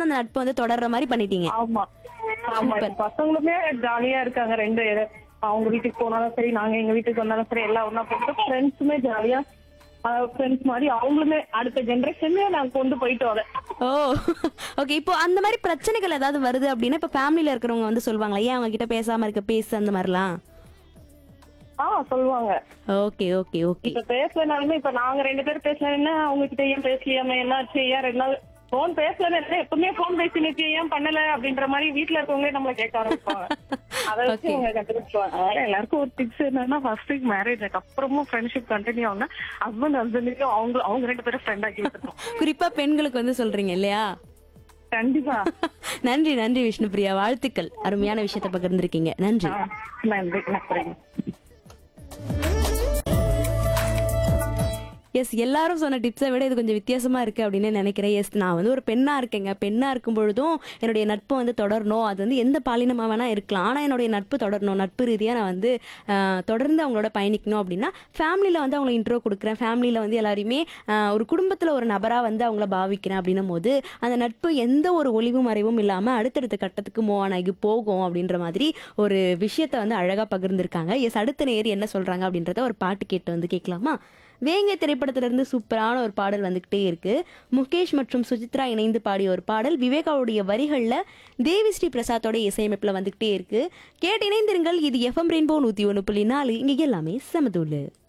வந்து அந்த நட்பு வந்து தொடர்ற மாதிரி பண்ணிட்டீங்க ஆமா ஆமா இப்ப பசங்களுமே ஜாலியா இருக்காங்க ரெண்டு அவங்க வீட்டுக்கு போனாலும் சரி நாங்க எங்க வீட்டுக்கு வந்தாலும் சரி எல்லாம் ஒண்ணா போட்டு ஃப்ரெண்ட்ஸுமே ஜாலியா ஃப்ரெண்ட்ஸ் மாதிரி அவங்களுமே அடுத்த ஜெனரேஷனே நாங்க கொண்டு போயிட்டு வரேன் ஓ ஓகே இப்போ அந்த மாதிரி பிரச்சனைகள் ஏதாவது வருது அப்படின்னா இப்போ ஃபேமிலியில இருக்கிறவங்க வந்து சொல்லுவாங்களா ஏன் அவங்க கிட்ட பேசாம இருக்க பேசு அந்த மாதிரிலாம் ஆ சொல்லுவாங்க ஓகே ஓகே ஓகே இப்ப பேசலனாலுமே இப்ப நாங்க ரெண்டு பேரும் பேசலன்னா அவங்க கிட்ட ஏன் பேசலையாம என்னாச்சு ஏன் ரெண்டு நாள் போன் பேசலன்னு இல்லை எப்பவுமே போன் பேசினுச்சு ஏன் பண்ணல அப்படின்ற மாதிரி வீட்டுல இருக்கவங்களே நம்மள கேட்க ஆரம்பிப்பாங்க அதை வச்சு Okay. அவங்க கண்டுபிடிச்சுவாங்க அதனால எல்லாருக்கும் ஒரு டிப்ஸ் என்னன்னா ஃபர்ஸ்ட் மேரேஜ் அப்புறமும் ஃப்ரெண்ட்ஷிப் கண்டினியூ ஆகுனா ஹஸ்பண்ட் ஹஸ்பண்டுக்கும் அவங்க அவங்க ரெண்டு பேரும் ஃப்ரெண்ட் ஆக்கி வச்சிருக்கோம் குறிப்பா பெண்களுக்கு வந்து சொல்றீங்க இல்லையா கண்டிப்பா நன்றி நன்றி விஷ்ணுபிரியா வாழ்த்துக்கள் அருமையான விஷயத்தை பகிர்ந்திருக்கீங்க நன்றி ஆ, நன்றி நன்றி எஸ் எல்லாரும் சொன்ன டிப்ஸை விட இது கொஞ்சம் வித்தியாசமா இருக்கு அப்படின்னு நினைக்கிறேன் எஸ் நான் வந்து ஒரு பெண்ணா இருக்கேங்க பெண்ணா இருக்கும் பொழுதும் என்னுடைய நட்பு வந்து தொடரணும் அது வந்து எந்த பாலினமா வேணா இருக்கலாம் ஆனா என்னுடைய நட்பு தொடரணும் நட்பு ரீதியா நான் வந்து ஆஹ், தொடர்ந்து அவங்களோட பயணிக்கணும் அப்படின்னா ஃபேமிலியில வந்து அவங்களை இன்ட்ரோ கொடுக்குறேன் ஃபேமிலியில வந்து எல்லாரையுமே ஆஹ், ஒரு குடும்பத்துல ஒரு நபரா வந்து அவங்கள பாவிக்கிறேன் அப்படின்னும் போது அந்த நட்பு எந்த ஒரு ஒளிவும் மறைவும் இல்லாம அடுத்தடுத்த கட்டத்துக்கு மூவ் ஆகி போகும் அப்படின்ற மாதிரி ஒரு விஷயத்த வந்து அழகா பகிர்ந்திருக்காங்க எஸ் அடுத்த நேர் என்ன சொல்றாங்க அப்படின்றத ஒரு பாட்டு கேட்டு வந்து கேட்கலாமா வேங்கை திரைப்படத்திலிருந்து சூப்பரான ஒரு பாடல் வந்துகிட்டே இருக்கு முகேஷ் மற்றும் சுசித்ரா இணைந்து பாடிய ஒரு பாடல் விவேகாவுடைய வரிகள்ல தேவி ஸ்ரீ பிரசாத்தோட இசையமைப்புல வந்துகிட்டே இருக்கு கேட்டு இணைந்திருங்கள் இது எஃப்எம் ரெயின்போ நூத்தி ஒன்று புள்ளி நாலு இங்க எல்லாமே சமதூளு